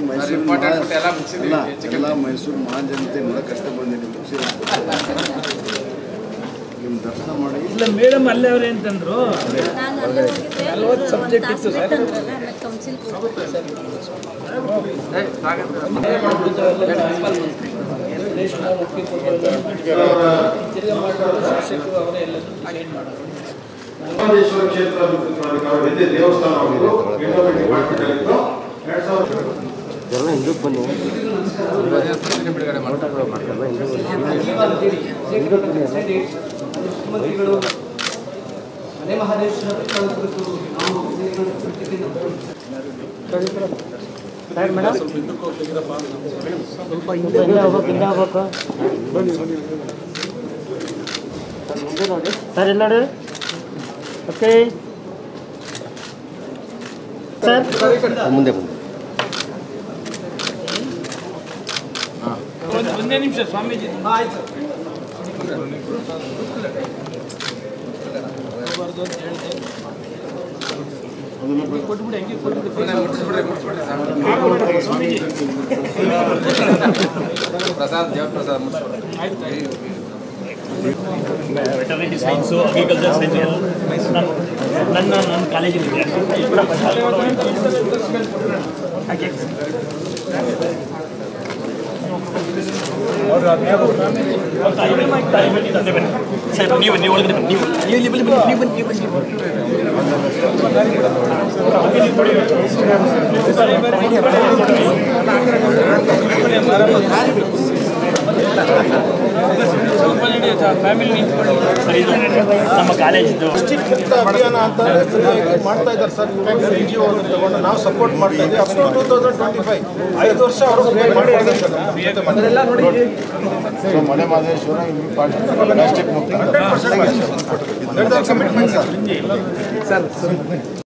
Mysuru important ಮಹಾ- ಬಿಟ್ಟು ಎಲ್ಲ ಮುಗ್ಸಿದ್ದೀವಿ. ಅಲ್ಲ, ಹೆಚ್ಚು ಎಲ್ಲ ಮೈಸೂರು ಮಹಾಜನತೆ ಕೂಡ ಕಷ್ಟ ಬಂದಿದೆ ಮುಗಿಸಿಲ್ಲ ನಿಮ್ಮ ದರ್ಶನ ಮಾಡಿ ಇಲ್ಲ ಮೇಡಮ್ ಅಲ್ಲೇ ಅವ್ರೆ ಅಂತಂದ್ರು ನಾನು ಅಲ್ಲೇ ಹೋಗಿದ್ದೆ ನಲ್ವತ್ತು subject ಇತ್ತು ಸರ್. ತಂದ್ರಲ್ಲ ಆಮೇಲೆ ಕೌನ್ಸಿಲ್ ಶಾಸಕರು ಅವರೇ ಎಲ್ಲದೂ ಡಿಸೈಡ್ ಮಾಡೋದು ಮಹದೇಶ್ವರ ಕ್ಷೇತ್ರ ಅಭಿವೃದ್ಧಿ ಹಿಂದೆ ದೇವಸ್ಥಾನ ಆಗಿದ್ದು ಎಂಡೋಮೆಂಟ್ ಡಿಪಾರ್ಟ್ಮೆಂಟ್ ಆಗಿತ್ತು ಎರಡ್ ಸಾವಿರದ ಬಿಡುಗಡೆ ಮಾಡ್ತಾರೆ ಮುಖ್ಯಮಂತ್ರಿಗಳು ಮನೆ ಮಹದೇಶ್ವರ ಬೆಟ್ಟದ ಕುರಿತು ನಾವು ನಿರ್ಣಯ ಸರ್ ಇಲ್ಲ ನೋಡಿ ಓಕೆ ಸರ್ ಮುಂದೆ ಮುಂದೆ ಒಂದು ಒಂದೇ ನಿಮಿಷ ಸ್ವಾಮೀಜಿ ಆಯ್ತು ಕೊಟ್ಬಿಡಿ ಹಂಗೆ ಕೊಟ್ಬಿಡಿ ಮುಟ್ಸ್ಬಿಡ್ರಿ ಮುಟ್ಸ್ಬಿಡ್ರಿ ಸ್ವಾಮೀಜಿ ಪ್ರಸಾದ್ ದೇವಪ್ರಸಾದ್ ಮುಟ್ಸ್ಬಿಡ್ರಿ ವೆಟರ್ನರಿ ಸೈನ್ಸು ಅಗ್ರಿಕಲ್ಚರ್ ಸೈನ್ಸ್ ಎಲ್ಲ ನಾನು ನನ್ನ ನನ್ನ ಕಾಲೇಜಿನಿದೆ ಹಾಗೆ ಸರ್ ನೀವು ನೀವು ಒಳಗಡೆ ಬನ್ನಿ ನೀವು ನೀವು ಇಲ್ಲಿ ಬನ್ನಿ ನೀವು ಬನ್ನಿ ನೀವು ಬನ್ನಿ ಫ್ಯಾಮಿಲಿ ನಿಂತ್ಕೊಂಡು ಸರ್ ಇದು ನಮ್ಮ ಕಾಲೇಜಿದ್ದು ಮುಕ್ತ ಅಭಿಯಾನ ಅಂತ ಮಾಡ್ತಾ ಇದ್ದಾರೆ ಸರ್ ಇವರು ಎನ್ ಜಿ ಒ ತಗೊಂಡು ನಾವು ಸಪೋರ್ಟ್ ಮಾಡ್ತಾ ಇದ್ದೀವಿ up to two thousand twenty five ಐದು ವರ್ಷ ಅವರು ಫ್ರೀ ಮಾಡಿ ಸೊ ಮನೆ ಮಹದೇಶ್ವರ ಪ್ಲಾಸ್ಟಿಕ್ ಮುಕ್ತ ಹಂಡ್ರೆಡ್ ಪರ್ಸೆಂಟ್ ಕಮಿಟ್ಮೆಂಟ್ ಸರ್